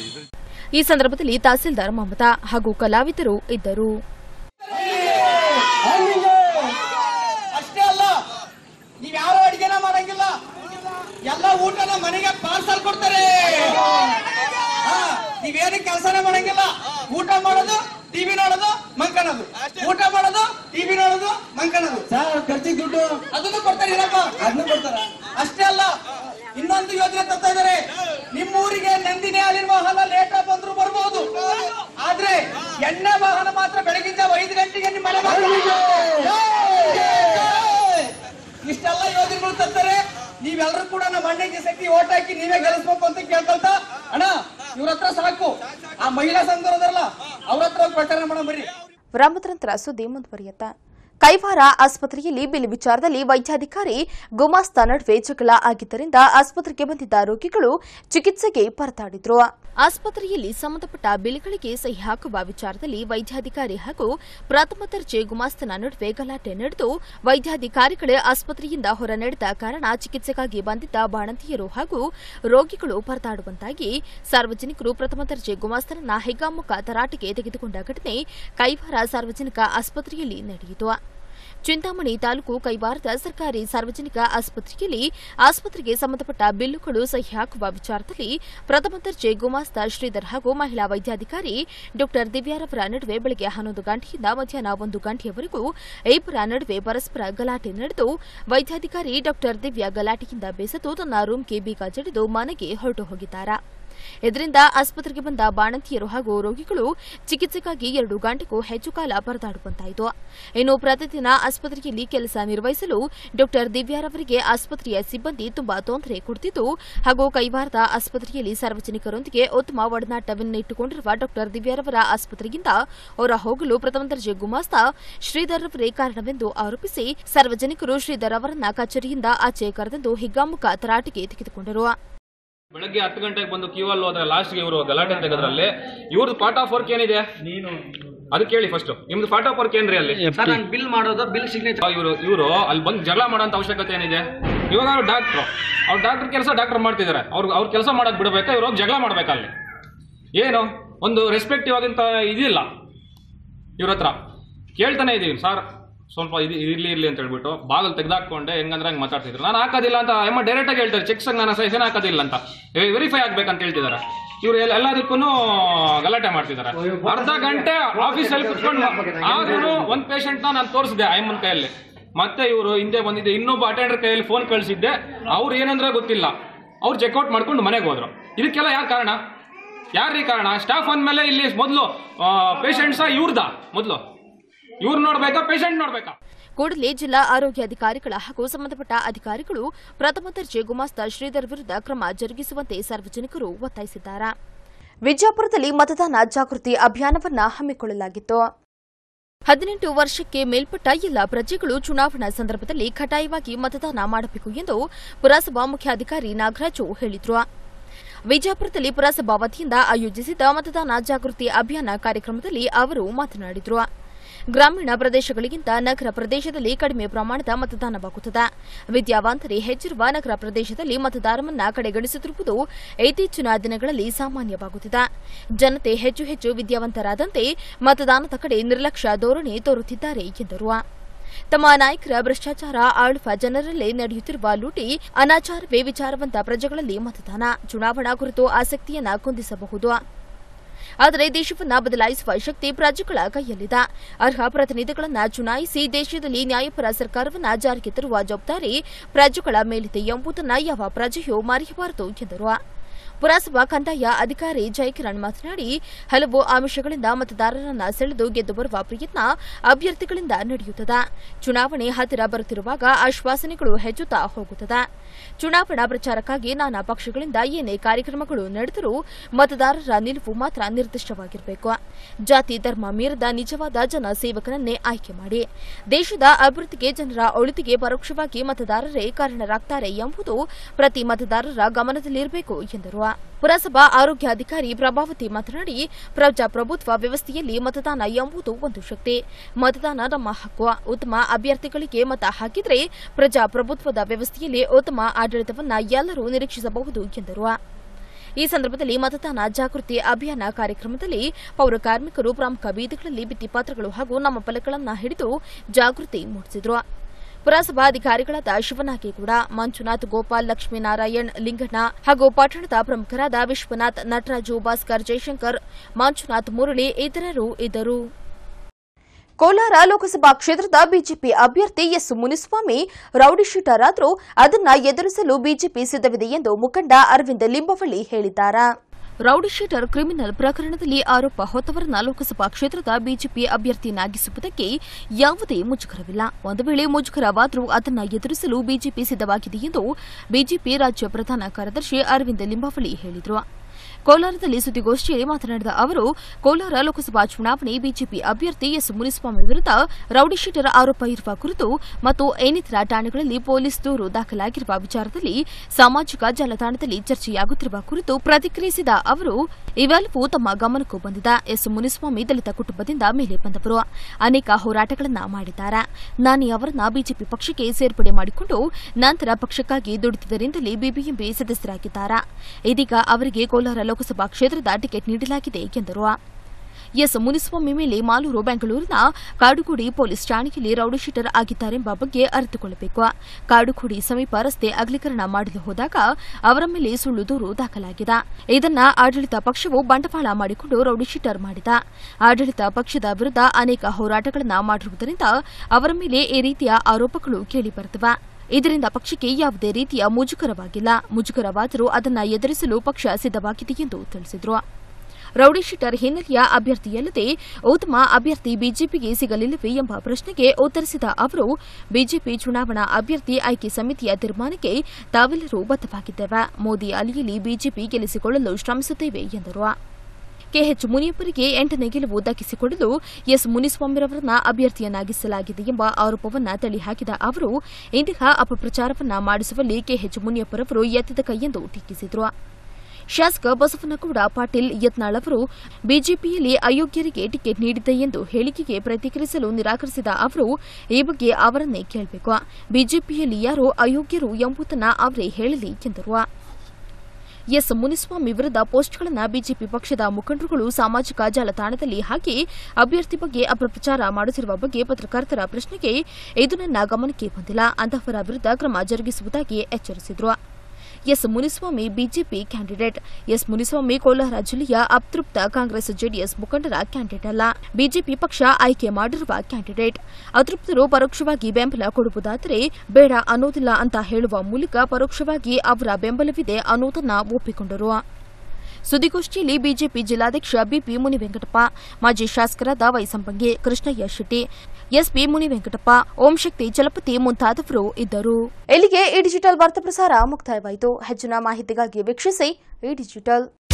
ಈ ಸಂದರ್ಭದಲ್ಲಿ ತಹಸೀಲ್ದಾರ್ ಮಮತಾ ಹಾಗೂ ಕಲಾವಿದರು ಇದ್ದರು ಅಷ್ಟೇ ಅಲ್ಲ ನೀವ್ ಯಾರು ಅಡಿಗೆನ ಮಾಡಂಗಿಲ್ಲ ಎಲ್ಲ ಊಟನ ಮನೆಗೆ ಪಾರ್ಸಲ್ ಕೊಡ್ತಾರೆ ಹಾ, ನೀವೇನು ಕೆಲಸನೇ ಮಾಡಂಗಿಲ್ಲ ಊಟ ಮಾಡೋದು ಟಿವಿ ನೋಡೋದು ಮಂಕಣದು ಊಟ ಮಾಡೋದು ಟಿವಿ ನೋಡೋದು ಮಂಕಣದು ಸರ್ ಖರ್ಚಿಗೆ ದುಡ್ಡು ಅದನ್ನು ಕೊಡ್ತಾರೆ ಇರಪ್ಪ ಅದನ್ನ ಕೊಡ್ತಾರ ಅಷ್ಟೇ ಅಲ್ಲ ಇನ್ನೊಂದು ಯೋಜನೆ ತರ್ತಾ ಇದಾರೆ ನಿಮ್ಮ ಊರಿಗೆ ನಂದಿನಿ ಹಾಲಿನ ವಾಹನ ಲೇಟ್ ಆಗಿ ಬಂದ್ರು ಬರ್ಬೋದು ಆದ್ರೆ ಎಣ್ಣೆ ವಾಹನ ಮಾತ್ರ ಬೆಳಗಿನ ಜಾವ ಐದು ಗಂಟೆಗೆ ನಿಮ್ಮ ಮನೆ ಬಾಗಿಲಿಗೆ. ಇಷ್ಟೆಲ್ಲ ಯೋಜನೆಗಳು ತರ್ತಾರೆ ನೀವೆಲ್ಲರೂ ಕೂಡ ನಮ್ಮ ಅಣ್ಣಗೆ ಶಕ್ತಿ ಓಟ್ ಹಾಕಿ ನೀವೇ ಗೆಲ್ಲಿಸ್ಬೇಕು ಅಂತ ಕೇಳ್ಕೊಳ್ತಾ ಅಣ್ಣ ಇವ್ರ ಹತ್ರ ಸಾಕು ಆ ಮಹಿಳಾ ಸಂಘದವರಲ್ಲ ಅವ್ರ ಹತ್ರ ಹೋಗಿ ಪ್ರಚಾರ ಮಾಡೋ ಬರ್ರಿ ವಿರಾಮದ ನಂತರ ಸುದ್ದಿ ಮುಂದುವರಿಯುತ್ತೆ ಕೈವಾರ ಆಸ್ಪತ್ರೆಯಲ್ಲಿ ಬಿಲ್ ವಿಚಾರದಲ್ಲಿ ವೈದ್ಯಾಧಿಕಾರಿ ಗುಮಾಸ್ತ ನಡುವೆ ಜಗಳ ಆಗಿದ್ದರಿಂದ ಆಸ್ಪತ್ರೆಗೆ ಬಂದಿದ್ದ ರೋಗಿಗಳು ಚಿಕಿತ್ಸೆಗೆ ಪರದಾಡಿದ್ರು ಆಸ್ಪತ್ರೆಯಲ್ಲಿ ಸಂಬಂಧಪಟ್ಟ ಬಿಲ್ಗಳಿಗೆ ಸಹಿ ಹಾಕುವ ವಿಚಾರದಲ್ಲಿ ವೈದ್ಯಾಧಿಕಾರಿ ಹಾಗೂ ಪ್ರಥಮ ದರ್ಜೆ ಗುಮಾಸ್ತನ ನಡುವೆ ಗಲಾಟೆ ನಡೆದು ವೈದ್ಯಾಧಿಕಾರಿಗಳೇ ಆಸ್ಪತ್ರೆಯಿಂದ ಹೊರ ನಡೆದ ಕಾರಣ ಚಿಕಿತ್ಸೆಗಾಗಿ ಬಂದಿದ್ದ ಬಾಣಂತಿಯರು ಹಾಗೂ ರೋಗಿಗಳು ಪರದಾಡುವಂತಾಗಿ ಸಾರ್ವಜನಿಕರು ಪ್ರಥಮ ದರ್ಜೆ ಗುಮಾಸ್ತನನ್ನ ಹೆಗ್ಗಾಮುಖ ತರಾಟೆಗೆ ತೆಗೆದುಕೊಂಡ ಘಟನೆ ಕೈವಾರ ಸಾರ್ವಜನಿಕ ಆಸ್ಪತ್ರೆಯಲ್ಲಿ ನಡೆಯಿತು ಚಿಂತಾಮಣಿ ತಾಲೂಕು ಕೈವಾರದ ಸರ್ಕಾರಿ ಸಾರ್ವಜನಿಕ ಆಸ್ಪತ್ರೆಯಲ್ಲಿ ಆಸ್ಪತ್ರೆಗೆ ಸಂಬಂಧಪಟ್ಟ ಬಿಲ್ಲುಗಳು ಸಹಿ ಹಾಕುವ ವಿಚಾರದಲ್ಲಿ ಪ್ರಥಮ ದರ್ಜೆ ಗುಮಾಸ್ತ ಶ್ರೀಧರ್ ಹಾಗೂ ಮಹಿಳಾ ವೈದ್ಯಾಧಿಕಾರಿ ಡಾ ದಿವ್ಯಾರವರ ನಡುವೆ ಬೆಳಗ್ಗೆ ಹನ್ನೊಂದು ಗಂಟೆಯಿಂದ ಮಧ್ಯಾಹ್ನ ಒಂದು ಗಂಟೆಯವರೆಗೂ ಇಬ್ಬರ ನಡುವೆ ಪರಸ್ಪರ ಗಲಾಟೆ ನಡೆದು ವೈದ್ಯಾಧಿಕಾರಿ ಡಾ ದಿವ್ಯಾ ಗಲಾಟೆಯಿಂದ ಬೇಸತ್ತು ತನ್ನ ರೂಮ್ಗೆ ಬೀಗ ಜಡಿದು ಮನೆಗೆ ಹೊರಟು ಹೋಗಿದ್ದಾರೆ ಇದರಿಂದ ಆಸ್ಪತ್ರೆಗೆ ಬಂದ ಬಾಣಂತಿಯರು ಹಾಗೂ ರೋಗಿಗಳು ಚಿಕಿತ್ಸೆಗಾಗಿ ಎರಡು ಗಂಟೆಗೂ ಹೆಚ್ಚು ಕಾಲ ಪರದಾಡುವಂತಾಯಿತು ಇನ್ನು ಪ್ರತಿದಿನ ಆಸ್ಪತ್ರೆಯಲ್ಲಿ ಕೆಲಸ ನಿರ್ವಹಿಸಲು ಡಾ ದಿವ್ಯಾರವರಿಗೆ ಆಸ್ಪತ್ರೆಯ ಸಿಬ್ಬಂದಿ ತುಂಬಾ ತೊಂದರೆ ಕೊಡುತ್ತಿದ್ದು ಹಾಗೂ ಕೈವಾರದ ಆಸ್ಪತ್ರೆಯಲ್ಲಿ ಸಾರ್ವಜನಿಕರೊಂದಿಗೆ ಉತ್ತಮ ಒಡನಾಟವನ್ನಿಟ್ಟುಕೊಂಡಿರುವ ಡಾ ದಿವ್ಯಾರವರ ಆಸ್ಪತ್ರೆಯಿಂದ ಹೊರ ಹೋಗಲು ಪ್ರಥಮ ದರ್ಜೆ ಗುಮಾಸ್ತ ಶ್ರೀಧರ್ ಅವರೇ ಕಾರಣವೆಂದು ಆರೋಪಿಸಿ ಸಾರ್ವಜನಿಕರು ಶ್ರೀಧರ್ ಅವರನ್ನ ಕಚೇರಿಯಿಂದ ಆಚೆ ಕರೆದೆಂದು ಹಿಗ್ಗಾಮುಖ ತರಾಟೆಗೆ ತೆಗೆದುಕೊಂಡರು ಬೆಳಗ್ಗೆ ಹತ್ತು ಗಂಟೆಗೆ ಬಂದು ಕ್ಯೂ ಅಲ್ಲಿ ಹೋದ್ರೆ ಲಾಸ್ಟ್ಗೆ ಇವರು ಗಲಾಟೆ ತೆಗೆದ್ರಲ್ಲಿ ಇವ್ರದ್ದು ಪಾರ್ಟ್ ಆಫ್ ವರ್ಕ್ ಏನಿದೆ ನೀನು ಅದು ಕೇಳಿ ಫಸ್ಟ್ ನಿಮ್ದು ಪಾರ್ಟ್ ಆಫ್ ವರ್ಕ್ ಏನ್ರಿ ಅಲ್ಲಿ ಸರ್ ನಾನು ಬಿಲ್ ಮಾಡೋದು ಬಿಲ್ ಸಿಗ್ನೇಚರ್ ಇವರು ಇವರು ಅಲ್ಲಿ ಬಂದು ಜಗಳ ಮಾಡೋಂಥ ಅವಶ್ಯಕತೆ ಏನಿದೆ ಇವಾಗ ಅವ್ರು ಡಾಕ್ಟ್ರು ಅವ್ರು ಡಾಕ್ಟರ್ ಕೆಲಸ ಡಾಕ್ಟರ್ ಮಾಡ್ತಿದ್ದಾರೆ ಅವ್ರು ಅವ್ರ ಕೆಲಸ ಮಾಡೋದು ಬಿಡಬೇಕಾ ಇವ್ರು ಹೋಗಿ ಜಗಳ ಮಾಡ್ಬೇಕಾ ಅಲ್ಲಿ ಏನು ಒಂದು ರೆಸ್ಪೆಕ್ಟಿವ್ ಆದಂಥ ಇದಿಲ್ಲ ಇವ್ರ ಹತ್ರ ಕೇಳ್ತಾನೆ ಇದೀವಿ ಸರ್ ಸ್ವಲ್ಪ ಇದು ಇರ್ಲಿ ಇರ್ಲಿ ಅಂತ ಹೇಳ್ಬಿಟ್ಟು ಬಾಗಿಲು ತೆಗೆದಾಕೊಂಡೆ ಹೆಂಗಂದ್ರೆ ಹಂಗೆ ಮಾತಾಡ್ತಿದ್ರು ನಾನು ಹಾಕೋದಿಲ್ಲ ಅಂತ ಎಮ್ಮ ಡೈರೆಕ್ಟ್ ಆಗಿ ಹೇಳ್ತಾರೆ ಚೆಕ್ಸ್ ನಾನು ಸೈಸನ್ ಹಾಕೋದಿಲ್ಲ ಅಂತ ವೆರಿಫೈ ಆಗ್ಬೇಕಂತ ಹೇಳ್ತಿದ್ದಾರೆ ಇವ್ರು ಎಲ್ಲ ಎಲ್ಲದಕ್ಕೂ ಗಲಾಟೆ ಮಾಡ್ತಿದ್ದಾರೆ ಅರ್ಧ ಗಂಟೆ ಆಫೀಸಲ್ಲಿ ಕುತ್ಕೊಂಡು ಆದ್ರೂ ಒಂದು ಪೇಷಂಟ್ನ ನಾನು ತೋರಿಸಿದೆ ಅಯ್ಯಮ್ಮನ ಕೈಯಲ್ಲಿ ಮತ್ತೆ ಇವರು ಹಿಂದೆ ಬಂದಿದ್ದೆ ಇನ್ನೊಬ್ಬ ಅಟೆಂಡರ್ ಕೈಯಲ್ಲಿ ಫೋನ್ ಕಳಿಸಿದ್ದೆ ಅವ್ರು ಏನಂದ್ರೆ ಗೊತ್ತಿಲ್ಲ ಅವ್ರು ಚೆಕ್ಔಟ್ ಮಾಡ್ಕೊಂಡು ಮನೆಗೆ ಹೋದ್ರು ಇದಕ್ಕೆಲ್ಲ ಯಾರು ಕಾರಣ ಯಾರ್ರೀ ಕಾರಣ ಸ್ಟಾಫ್ ಅಂದಮೇಲೆ ಇಲ್ಲಿ ಮೊದಲು ಪೇಷಂಟ್ಸ ಇವ್ರದ ಮೊದಲು ಇವ್ರು ನೋಡ್ಬೇಕಾ ಪೇಷಂಟ್ ನೋಡ್ಬೇಕಾ ಕೂಡಲೇ ಜಿಲ್ಲಾ ಆರೋಗ್ಯಾಧಿಕಾರಿಗಳ ಹಾಗೂ ಸಂಬಂಧಪಟ್ಟ ಅಧಿಕಾರಿಗಳು ಪ್ರಥಮ ದರ್ಜೆ ಗುಮಾಸ್ತ ಶ್ರೀಧರ್ ವಿರುದ್ಧ ಕ್ರಮ ಜರುಗಿಸುವಂತೆ ಸಾರ್ವಜನಿಕರು ಒತ್ತಾಯಿಸಿದ್ದಾರೆ ವಿಜಯಪುರದಲ್ಲಿ ಮತದಾನ ಜಾಗೃತಿ ಅಭಿಯಾನವನ್ನ ಹಮ್ಮಿಕೊಳ್ಳಲಾಗಿತ್ತು ಹದಿನೆಂಟು ವರ್ಷಕ್ಕೆ ಮೇಲ್ಪಟ್ಟ ಎಲ್ಲ ಪ್ರಜೆಗಳು ಚುನಾವಣಾ ಸಂದರ್ಭದಲ್ಲಿ ಕಡ್ಡಾಯವಾಗಿ ಮತದಾನ ಮಾಡಬೇಕು ಎಂದು ಪುರಸಭಾ ಮುಖ್ಯಾಧಿಕಾರಿ ನಾಗರಾಜು ಹೇಳಿದರು ವಿಜಯಪುರದಲ್ಲಿ ಪುರಸಭಾ ವತಿಯಿಂದ ಆಯೋಜಿಸಿದ್ದ ಮತದಾನ ಜಾಗೃತಿ ಅಭಿಯಾನ ಕಾರ್ಯಕ್ರಮದಲ್ಲಿ ಅವರು ಮಾತನಾಡಿದರು ಗ್ರಾಮೀಣ ಪ್ರದೇಶಗಳಿಗಿಂತ ನಗರ ಪ್ರದೇಶದಲ್ಲಿ ಕಡಿಮೆ ಪ್ರಮಾಣದ ಮತದಾನವಾಗುತ್ತದೆ ವಿದ್ಯಾವಂತರೇ ಹೆಚ್ಚಿರುವ ನಗರ ಪ್ರದೇಶದಲ್ಲಿ ಮತದಾರವನ್ನ ಕಡೆಗಣಿಸುತ್ತಿರುವುದು ಇತ್ತೀಚಿನ ದಿನಗಳಲ್ಲಿ ಸಾಮಾನ್ಯವಾಗುತ್ತಿದೆ ಜನತೆ ಹೆಚ್ಚು ಹೆಚ್ಚು ವಿದ್ಯಾವಂತರಾದಂತೆ ಮತದಾನದ ಕಡೆ ನಿರ್ಲಕ್ಷ್ಯ ಧೋರಣೆ ತೋರುತ್ತಿದ್ದಾರೆ ಎಂದರು ತಮ್ಮ ನಾಯಕರ ಭ್ರಷ್ಟಾಚಾರ ಆಳುವ ಜನರಲ್ಲೇ ನಡೆಯುತ್ತಿರುವ ಲೂಟಿ ಅನಾಚಾರವೇ ವಿಚಾರವಂತ ಪ್ರಜೆಗಳಲ್ಲಿ ಮತದಾನ ಚುನಾವಣಾ ಕುರಿತು ಆಸಕ್ತಿಯನ್ನ ಕುಂದಿಸಬಹುದು ಆದರೆ ದೇಶವನ್ನ ಬದಲಾಯಿಸುವ ಶಕ್ತಿ ಪ್ರಜೆಗಳ ಕೈಯಲ್ಲಿದೆ ಅರ್ಹ ಪ್ರತಿನಿಧಿಗಳನ್ನ ಚುನಾಯಿಸಿ ದೇಶದಲ್ಲಿ ನ್ಯಾಯಪರ ಸರ್ಕಾರವನ್ನ ಜಾರಿಗೆ ತರುವ ಜವಾಬ್ದಾರಿ ಪ್ರಜೆಗಳ ಮೇಲಿದೆ ಎಂಬುದನ್ನ ಯಾವ ಪ್ರಜೆಯೂ ಮರೆಯಬಾರದು ಎಂದರು ಪುರಸಭಾ ಕಂದಾಯ ಅಧಿಕಾರಿ ಜಯಕಿರಣ್ ಮಾತನಾಡಿ ಹಲವು ಆಮಿಷಗಳಿಂದ ಮತದಾರರನ್ನ ಸೆಳೆದು ಗೆದ್ದು ಬರುವ ಪ್ರಯತ್ನ ಅಭ್ಯರ್ಥಿಗಳಿಂದ ನಡೆಯುತ್ತದೆ ಚುನಾವಣೆ ಹತ್ತಿರ ಬರುತ್ತಿರುವಾಗ ಆಶ್ವಾಸನೆಗಳು ಹೆಚ್ಚುತ್ತಾ ಹೋಗುತ್ತದೆ ಚುನಾವಣಾ ಪ್ರಚಾರಕ್ಕಾಗಿ ನಾನಾ ಪಕ್ಷಗಳಿಂದ ಏನೇ ಕಾರ್ಯಕ್ರಮಗಳು ನಡೆದರೂ ಮತದಾರರ ನಿಲುವು ಮಾತ್ರ ನಿರ್ದಿಷ್ಟವಾಗಿರಬೇಕು ಜಾತಿ ಧರ್ಮ ಮೀರದ ನಿಜವಾದ ಜನ ಸೇವಕನನ್ನೇ ಆಯ್ಕೆ ಮಾಡಿ ದೇಶದ ಅಭಿವೃದ್ಧಿಗೆ ಜನರ ಒಳಿತಿಗೆ ಪರೋಕ್ಷವಾಗಿ ಮತದಾರರೇ ಕಾರಣರಾಗ್ತಾರೆ ಎಂಬುದು ಪ್ರತಿ ಮತದಾರರ ಗಮನದಲ್ಲಿರಬೇಕು ಎಂದರು ಪುರಸಭಾ ಆರೋಗ್ಯಾಧಿಕಾರಿ ಪ್ರಭಾವತಿ ಮಾತನಾಡಿ ಪ್ರಜಾಪ್ರಭುತ್ವ ವ್ಯವಸ್ಥೆಯಲ್ಲಿ ಮತದಾನ ಎಂಬುದು ಒಂದು ಶಕ್ತಿ ಮತದಾನ ನಮ್ಮ ಹಕ್ಕು ಉತ್ತಮ ಅಭ್ಯರ್ಥಿಗಳಿಗೆ ಮತ ಹಾಕಿದರೆ ಪ್ರಜಾಪ್ರಭುತ್ವದ ವ್ಯವಸ್ಥೆಯಲ್ಲಿ ಉತ್ತಮ ಆಡಳಿತವನ್ನ ಎಲ್ಲರೂ ನಿರೀಕ್ಷಿಸಬಹುದು ಎಂದರು ಈ ಸಂದರ್ಭದಲ್ಲಿ ಮತದಾನ ಜಾಗೃತಿ ಅಭಿಯಾನ ಕಾರ್ಯಕ್ರಮದಲ್ಲಿ ಪೌರ ಕಾರ್ಮಿಕರು ಪ್ರಮುಖ ಬೀದಿಗಳಲ್ಲಿ ಭಿತ್ತಿಪತ್ರಗಳು ಹಾಗೂ ನಮ್ಮ ಫಲಕಗಳನ್ನು ಹಿಡಿದು ಜಾಗೃತಿ ಮೂಡಿಸಿದರು ಪುರಸಭಾಧಿಕಾರಿಗಳಾದ ಶಿವನಾಗೇಗೌಡ ಮಂಜುನಾಥ್ ಗೋಪಾಲ್ ಲಕ್ಷ್ಮೀನಾರಾಯಣ್ ಲಿಂಗಣ್ಣ ಹಾಗೂ ಪಟ್ಟಣದ ಪ್ರಮುಖರಾದ ವಿಶ್ವನಾಥ್ ನಟರಾಜು ಭಾಸ್ಕರ್ ಜಯಶಂಕರ್ ಮಂಜುನಾಥ್ ಮುರಳಿ ಇತರರು ಇದ್ದರು ಕೋಲಾರ ಲೋಕಸಭಾ ಕ್ಷೇತ್ರದ ಬಿಜೆಪಿ ಅಭ್ಯರ್ಥಿ ಎಸ್ ಮುನಿಸ್ವಾಮಿ ರೌಡಿ ಶೀಟರ್ ಆದರೂ ಅದನ್ನ ಎದುರಿಸಲು ಬಿಜೆಪಿ ಸಿದ್ದವಿದೆ ಎಂದು ಮುಖಂಡ ಅರವಿಂದ್ ಲಿಂಬವಳ್ಳಿ ಹೇಳಿದ್ದಾರೆ ರೌಡಿ ಶೀಟರ್ ಕ್ರಿಮಿನಲ್ ಪ್ರಕರಣದಲ್ಲಿ ಆರೋಪ ಹೊತ್ತವರನ್ನ ಲೋಕಸಭಾ ಕ್ಷೇತ್ರದ ಬಿಜೆಪಿ ಅಭ್ಯರ್ಥಿಯನ್ನಾಗಿಸುವುದಕ್ಕೆ ಯಾವುದೇ ಮುಜುಗರವಿಲ್ಲ ಒಂದು ವೇಳೆ ಮುಜುಗರವಾದರೂ ಅದನ್ನ ಎದುರಿಸಲು ಬಿಜೆಪಿ ಸಿದ್ದವಾಗಿದೆ ಎಂದು ಬಿಜೆಪಿ ರಾಜ್ಯ ಪ್ರಧಾನ ಕಾರ್ಯದರ್ಶಿ ಅರವಿಂದ್ ಲಿಂಬಾವಳಿ ಹೇಳಿದರು ಕೋಲಾರದಲ್ಲಿ ಸುದ್ದಿಗೋಷ್ಠಿಯಲ್ಲಿ ಮಾತನಾಡಿದ ಅವರು ಕೋಲಾರ ಲೋಕಸಭಾ ಚುನಾವಣೆ ಬಿಜೆಪಿ ಅಭ್ಯರ್ಥಿ ಎಸ್ ಮುನಿಸ್ವಾಮಿ ವಿರುದ್ಧ ರೌಡಿಶೀಟರ್ ಆರೋಪ ಇರುವ ಕುರಿತು ಮತ್ತು ಇನ್ನಿತರ ಠಾಣೆಗಳಲ್ಲಿ ಪೊಲೀಸ್ ದೂರು ದಾಖಲಾಗಿರುವ ವಿಚಾರದಲ್ಲಿ ಸಾಮಾಜಿಕ ಜಾಲತಾಣದಲ್ಲಿ ಚರ್ಚೆಯಾಗುತ್ತಿರುವ ಕುರಿತು ಪ್ರತಿಕ್ರಿಯಿಸಿದ ಅವರು ಇವೆಲ್ಲವೂ ತಮ್ಮ ಗಮನಕ್ಕೂ ಬಂದಿದೆ ಎಸ್ ಮುನಿಸ್ವಾಮಿ ದಲಿತ ಕುಟುಂಬದಿಂದ ಮೇಲೆ ಬಂದವರು ಅನೇಕ ಹೋರಾಟಗಳನ್ನ ಮಾಡಿದ್ದಾರೆ ನಾನಿ ಅವರನ್ನ ಬಿಜೆಪಿ ಪಕ್ಷಕ್ಕೆ ಸೇರ್ಪಡೆ ಮಾಡಿಕೊಂಡು ನಂತರ ಪಕ್ಷಕ್ಕಾಗಿ ದುಡಿದಿದ್ದರಿಂದಲೇ ಬಿಬಿಎಂಪಿ ಸದಸ್ಯರಾಗಿದ್ದಾರೆ ಇದೀಗ ಅವರಿಗೆ ಕೋಲಾರ ಲೋಕಸಭಾ ಕ್ಷೇತ್ರದ ಟಿಕೆಟ್ ನೀಡಲಾಗಿದೆ ಎಂದರು ಎಸ್ ಮುನಿಸ್ವಾಮಿ ಮೇಲೆ ಮಾಲೂರು ಬೆಂಗಳೂರಿನ ಕಾಡುಗೋಡಿ ಪೊಲೀಸ್ ಠಾಣೆಯಲ್ಲಿ ರೌಡಿಶೀಟರ್ ಆಗಿದ್ದಾರೆಂಬ ಬಗ್ಗೆ ಅರಿತುಕೊಳ್ಳಬೇಕು ಕಾಡುಗೋಡಿ ಸಮೀಪ ರಸ್ತೆ ಅಗಲೀಕರಣ ಮಾಡಲು ಹೋದಾಗ ಅವರ ಮೇಲೆ ಸುಳ್ಳು ದೂರು ದಾಖಲಾಗಿದೆ ಇದನ್ನ ಆಡಳಿತ ಪಕ್ಷವು ಬಂಡವಾಳ ಮಾಡಿಕೊಂಡು ರೌಡಿಶೀಟರ್ ಮಾಡಿದ ಆಡಳಿತ ಪಕ್ಷದ ವಿರುದ್ಧ ಅನೇಕ ಹೋರಾಟಗಳನ್ನು ಮಾಡಿರುವುದರಿಂದ ಅವರ ಮೇಲೆ ಈ ರೀತಿಯ ಆರೋಪಗಳು ಕೇಳಿಬರುತ್ತವೆ ಇದರಿಂದ ಪಕ್ಷಕ್ಕೆ ಯಾವುದೇ ರೀತಿಯ ಮುಜುಗರವಾಗಿಲ್ಲ ಮುಜುಗರವಾದರೂ ಅದನ್ನು ಎದುರಿಸಲು ಪಕ್ಷ ಸಿದ್ದವಾಗಿದೆ ಎಂದು ತಿಳಿಸಿದರು ರೌಡಿಶೀಟರ್ ಹಿನ್ನೆಲೆಯ ಅಭ್ಯರ್ಥಿಯಲ್ಲದೆ ಉತ್ತಮ ಅಭ್ಯರ್ಥಿ ಬಿಜೆಪಿಗೆ ಸಿಗಲಿಲ್ಲವೇ ಎಂಬ ಪ್ರಶ್ನೆಗೆ ಉತ್ತರಿಸಿದ ಅವರು ಬಿಜೆಪಿ ಚುನಾವಣಾ ಅಭ್ಯರ್ಥಿ ಆಯ್ಕೆ ಸಮಿತಿಯ ತೀರ್ಮಾನಕ್ಕೆ ತಾವೆಲ್ಲರೂ ಬದ್ಧವಾಗಿದ್ದೇವೆ ಮೋದಿ ಅಲಿಯಲ್ಲಿ ಬಿಜೆಪಿ ಗೆಲ್ಲಿಸಿಕೊಳ್ಳಲು ಶ್ರಮಿಸುತ್ತೇವೆ ಎಂದರು ಕೆಎಚ್ ಮುನಿಯಪ್ಪರಿಗೆ ಎಂಟನೇ ಗೆಲುವು ದಕ್ಕಿಸಿಕೊಡಲು ಎಸ್ ಮುನಿಸ್ವಾಮಿರವರನ್ನ ಅಭ್ಯರ್ಥಿಯನ್ನಾಗಿಸಲಾಗಿದೆ ಎಂಬ ಆರೋಪವನ್ನ ತಳ್ಳಿಹಾಕಿದ ಅವರು ಇಂತಹ ಅಪಪ್ರಚಾರವನ್ನ ಮಾಡಿಸುವಲ್ಲಿ ಕೆಎಚ್ ಮುನಿಯಪ್ಪರವರು ಎತ್ತಿದ ಕೈ ಎಂದು ಟೀಕಿಸಿದರು ಶಾಸಕ ಬಸವನಗೌಡ ಪಾಟೀಲ್ ಯತ್ನಾಳ್ ಅವರು ಬಿಜೆಪಿಯಲ್ಲಿ ಅಯೋಗ್ಯರಿಗೆ ಟಿಕೆಟ್ ನೀಡಿದ್ದೆ ಎಂದು ಹೇಳಿಕೆಗೆ ಪ್ರತಿಕ್ರಿಯಿಸಲು ನಿರಾಕರಿಸಿದ ಅವರು ಈ ಬಗ್ಗೆ ಅವರನ್ನೇ ಕೇಳಬೇಕು ಬಿಜೆಪಿಯಲ್ಲಿ ಯಾರು ಅಯೋಗ್ಯರು ಎಂಬುದನ್ನು ಅವರೇ ಹೇಳಲಿ ಎಂದರು ಎಸ್ ಮುನಿಸ್ವಾಮಿ ವಿರುದ್ಧ ಪೋಸ್ಟ್ಗಳನ್ನು ಬಿಜೆಪಿ ಪಕ್ಷದ ಮುಖಂಡರುಗಳು ಸಾಮಾಜಿಕ ಜಾಲತಾಣದಲ್ಲಿ ಹಾಕಿ ಅಭ್ಯರ್ಥಿ ಬಗ್ಗೆ ಅಪಪ್ರಚಾರ ಮಾಡುತ್ತಿರುವ ಬಗ್ಗೆ ಪತ್ರಕರ್ತರ ಪ್ರಶ್ನೆಗೆ ಇದು ನನ್ನ ಗಮನಕ್ಕೆ ಬಂದಿಲ್ಲ ಅಂತಹವರ ವಿರುದ್ಧ ಕ್ರಮ ಜರುಗಿಸುವುದಾಗಿ ಎಚ್ಚರಿಸಿದರು S Muniswamy BJP candidate S Muniswamy Kolar ಜಿಲ್ಲೆಯ ಅತೃಪ್ತ ಕಾಂಗ್ರೆಸ್ ಜೆಡಿಎಸ್ ಮುಖಂಡರ ಕ್ಯಾಂಡಿಡೇಟ್ ಅಲ್ಲ ಬಿಜೆಪಿ ಪಕ್ಷ ಆಯ್ಕೆ ಮಾಡಿರುವ ಕ್ಯಾಂಡಿಡೇಟ್ ಅತೃಪ್ತರು ಪರೋಕ್ಷವಾಗಿ ಬೆಂಬಲ ಕೊಡುವುದಾದರೆ ಬೇಡ ಅನ್ನೋದಿಲ್ಲ ಅಂತ ಹೇಳುವ ಮೂಲಕ ಪರೋಕ್ಷವಾಗಿ ಅವರ ಬೆಂಬಲವಿದೆ ಅನ್ನೋದನ್ನ ಒಪ್ಪಿಕೊಂಡರು ಸುದ್ದಿಗೋಷ್ಠಿಯಲ್ಲಿ ಬಿಜೆಪಿ ಜಿಲ್ಲಾಧ್ಯಕ್ಷ ಬಿಪಿ ಮುನಿವೆಂಕಟಪ್ಪ ಮಾಜಿ ಶಾಸಕರಾದ ವೈಸಂಪಂಗಿ ಕೃಷ್ಣಯ್ಯ ಶೆಟ್ಟಿ ಎಸ್ಪಿ ಮುನಿವೆಂಕಟಪ್ಪ ಓಂ ಶಕ್ತಿ ಚಲಪತಿ ಮುಂತಾದವರು ಇದ್ದರು ಇಲ್ಲಿಗೆ ಈ ಡಿಜಿಟಲ್ ವಾರ್ತಾ ಪ್ರಸಾರ ಮುಕ್ತಾಯವಾಯಿತು ಹೆಚ್ಚಿನ ಮಾಹಿತಿಗಾಗಿ ವೀಕ್ಷಿಸಿ ಈ ಡಿಜಿಟಲ್